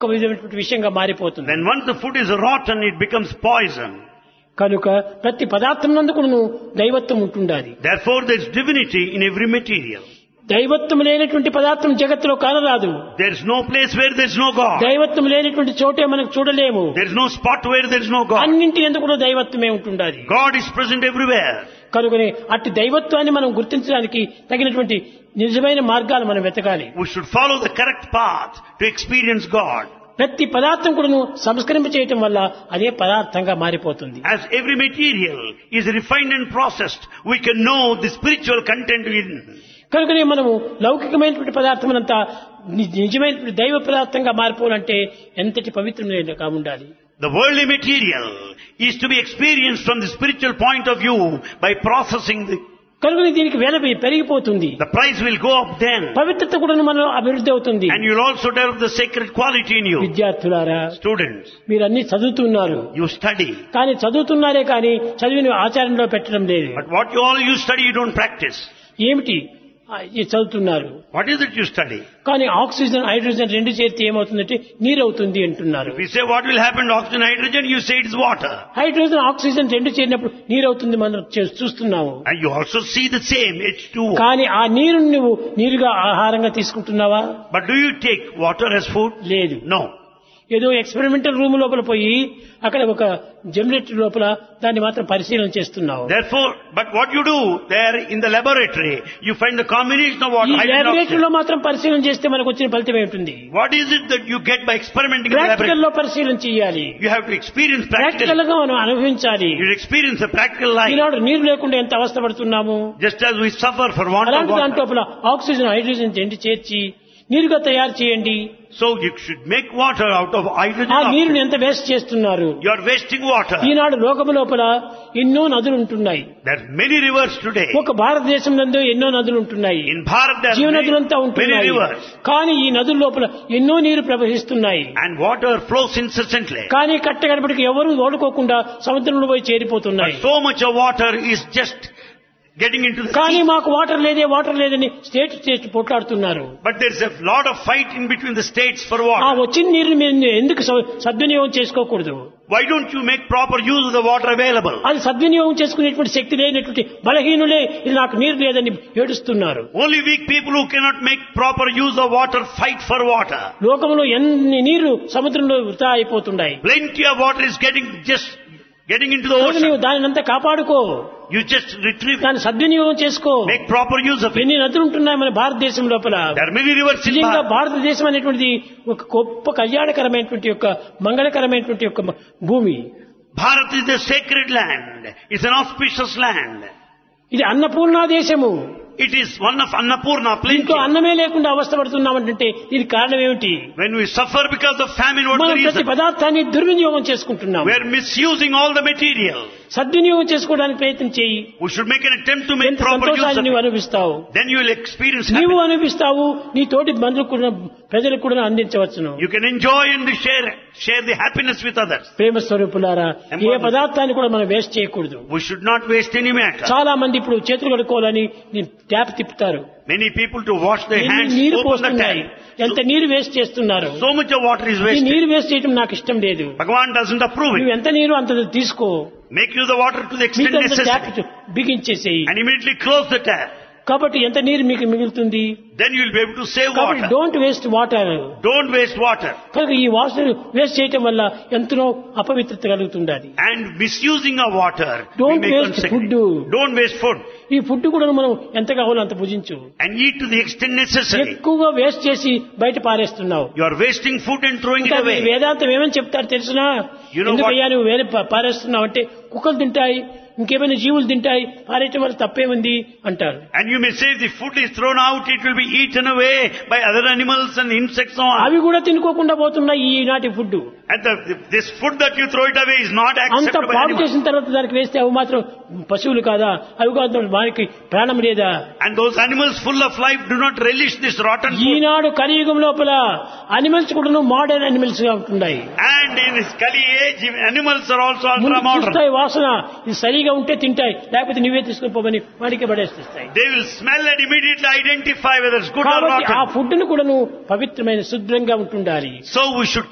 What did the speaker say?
ఒక విధమైనటువంటి విషయంగా మారిపోతుంది When once the food is rotten, it becomes poison. కనుక ప్రతి పదార్థం నందుకును దైవత్వం ఉంటుండాలి Therefore, there is divinity in every material. దైవత్వం లేనటువంటి పదార్థం జగత్తులో కానరాదు There is no place where there is no God. దైవత్వం లేనటువంటి చోటే మనకు చూడలేము There is no spot where there is no God. అన్నింటి ఎందుకు కూడా దైవత్వమే ఉంటుండాలి God is present everywhere. కనుకనే అట్టి దైవత్వాన్ని మనం గుర్తించడానికి తగినటువంటి నిజమైన మార్గాలు మనం వెతకాలి We should follow the correct path to experience God. ప్రతి పదార్థం కూడాను సంస్కరింప చేయటం వల్ల అదే పదార్థంగా మారిపోతుంది As every material is refined and processed, we can know the spiritual content within. కనుకనే మనము లౌకికమైనటువంటి పదార్థమునంతా ని- నిజమైనటువంటి దైవ పదార్థంగా మారిపోవాలంటే ఎంతటి పవిత్రమైనగా ఉండాలి The worldly material is to be experienced from the spiritual point of view by processing the, కనుక దీనికి వెల పెరిగిపోతుంది the price will go up then. పవిత్రత కూడా మనం అభివృద్ధి అవుతుంది And you'll also develop the sacred quality in you. విద్యార్థులారా Students, మీరు అన్ని చదువుతున్నారు you study. కానీ చదువుతున్నారే కానీ చదివిన ఆచారంలో పెట్టడం లేదు But what you all you study, you don't practice. ఏమిటి ఆ, ఇది చదువుతున్నారు What is it you study? కానీ ఆక్సిజన్ హైడ్రోజన్ రెండు చేరితే ఏమవుతుందంటే నీరు అవుతుంది అంటున్నారు If we say what will happen to oxygen hydrogen, you say it's water. Hydrogen oxygen రెండు చేరినప్పుడు నీరు అవుతుంది మనం చే- చూస్తున్నాము And you also see the same H2O. కానీ ఆ నీరు నువ్వు నీరుగా ఆహారంగా తీసుకుంటున్నావా But do you take water as food? లేదు No. ఏదో ఎక్స్పెరిమెంటల్ రూమ్ లోపల పోయి అక్కడ ఒక జనరేటర్ లోపల దాన్ని మాత్రం పరిశీలన చేస్తున్నావు Therefore, but what you do there in the laboratory, you find the combination of ఈ water, hydrogen, లాబొరేటరీ oxygen. లో మాత్రం పరిశీలన చేస్తే మనకు వచ్చిన ఫలితం ఏమిటి What is it that you get by experimenting in the practical laboratory? లో పరిశీలన చేయాలి You have to experience practical practically. గా మనం అనుభవించాలి You experience a practical life. ఈనాడు నీరు లేకుండా ఎంత అవస్థపడుతున్నాము Just as we suffer for want of అలాంటి water. దాంట్లో ఆక్సిజన్ హైడ్రోజన్ రెండు చేర్చి నీరుగా తయారు చేయండి So you should make water out of hydrogen. ఆ నీరుని oxide. ఎంత వేస్ట్ చేస్తున్నారు You are wasting water. ఈనాడు లోకము లోపల ఎన్నో నదులు ఉంటున్నాయి There are many rivers today. ఒక భారతదేశం నందు ఎన్నో నదులు ఉంటున్నాయి In Bharat there are జీవనదులంతా many, many ఉంటున్నాయి rivers. కానీ ఈ నదుల లోపల ఎన్నో నీరు ప్రవహిస్తున్నాయి And water flows incessantly. కానీ కట్టగడపటికి ఎవరు ఓడుకోకుండా సముద్రంలో పోయి చేరిపోతున్నాయి But so much of water is just getting into the కానీ sea. మాకు వాటర్ లేదే వాటర్ లేదని స్టేట్ స్టేట్ పోట్లాడుతున్నారు But there's a lot of fight in between the states for ఆ water. వచ్చిన నీరుని మీరు ఎందుకు స- సద్వినియోగం చేసుకోకూడదు Why don't you make proper use of the water available? అది సద్వినియోగం చేసుకునేటువంటి శక్తి లేనటువంటి బలహీనులే ఇది నాకు నీరు లేదని ఏడుస్తున్నారు Only weak people who cannot make proper use of water fight for water. లోకంలో ఎన్ని నీరు సముద్రంలో వృధా అయిపోతున్నాయి Plenty of water is getting just getting into the కనుక నీవు ocean. దానినంతా కాపాడుకో You just retrieve it. దాన్ని సద్వినియోగం చేసుకో Make proper use of it. ఎన్ని నదులు ఉంటున్నాయి మన భారతదేశం లోపల There are many rivers in నిజంగా Bharat. భారతదేశం అనేటువంటిది ఒక గొప్ప కళ్యాణకరమైనటువంటి యొక్క మంగళకరమైనటువంటి యొక్క భూమి Bharat is a sacred land. It's an auspicious land. ఇది అన్నపూర్ణ దేశము It is one of Annapurna, plenty. ఇంట్లో అన్నమే లేకుండా అవస్థపడుతున్నామంటే ఇది కారణం ఏమిటి When we suffer because of famine, what's the మనం ప్రతి reason? పదార్థాన్ని దుర్వినియోగం చేసుకుంటున్నాం We are misusing all the material. సద్వినియోగం చేసుకోవడానికి ప్రయత్నం చేయి We should make an attempt to make ఎంత proper use సంతోషాన్ని of నువ్వు it. అనుభవిస్తావు Then you will experience నీవు happiness. అనుభవిస్తావు నీ తోటి బంధువులకు కూడా ప్రజలకు కూడా అందించవచ్చును You can enjoy and share, share the happiness with others. ప్రేమ స్వరూపులారా ఏ పదార్థాన్ని కూడా మనం వేస్ట్ చేయకూడదు We should not waste any matter. చాలా మంది ఇప్పుడు చేతులు కడుక్కోవాలని నీ ట్యాప్ తిప్పుతారు Many people to wash their ఎన్ని hands, నీరు open the పోస్తున్నాయి tap. ఎంత నీరు వేస్ట్ చేస్తున్నారు So much of water is ఈ wasted. నీరు వేస్ట్ చేయడం నాకు ఇష్టం లేదు Bhagavan doesn't approve నువ్వు it. ఎంత నీరు అంత తీసుకో Make use of water to the extent మీకంత ట్యాప్ necessary. బిగించేసేయి And immediately close the tap. కాబట్టి ఎంత నీరు మీకు మిగులుతుంది Then you will be able to save కాబట్టి water. Don't waste water Don't waste water. కనుక ఈ వాటర్ వేస్ట్ చేయటం వల్ల ఎంతనో అపవిత్రత కలుగుతుండాలి And misusing of water will Don't make waste consequence. food. Don't waste food. ఈ ఫుడ్ కూడా మనం ఎంత కావాలో అంత భుజించు And eat to the extent necessary. ఎక్కువగా వేస్ట్ చేసి బయట పారేస్తున్నావు You are wasting food and throwing it ఇంకా away. వేదాంతం ఏమని చెప్తారు తెలుసునా You know ఎందుకయ్యా నువ్వు వేరే పా- పారేస్తున్నావు అంటే కుక్కలు తింటాయి ఇంకేమైనా జీవులు తింటాయి పారేయటం వల్ల తప్పేముంది అంటారు And you may say if the food is thrown out, it will be eaten away by other animals and insects so on. అవి కూడా తినుకోకుండా పోతున్నాయి ఈనాటి food And the, this food that you throw it away is not అంత accepted by పాడు animals. చేసిన తర్వాత దానికి వేస్తే అవి మాత్రం పశువులు కాదా అవి కాదు వారికి ప్రాణం లేదా And those animals full of life do not relish this rotten food. ఈనాడు కలియుగం లోపల అనిమల్స్ కూడా మోడర్న్ అనిమల్స్ గా ఉంటున్నాయి And in this Kali age, animals are also ముందు ultra modern. చూస్తాయి వాసన ఇది సరిగా ఉంటే తింటాయి లేకపోతే నువ్వే తీసుకుని పోమని వాడికే పడేస్తాయి They will smell and immediately identify whether it's good or కాబట్టి ఆ rotten. ఫుడ్ ను కూడా పవిత్రమైన శుభ్రంగా ఉంటుండాలి So we should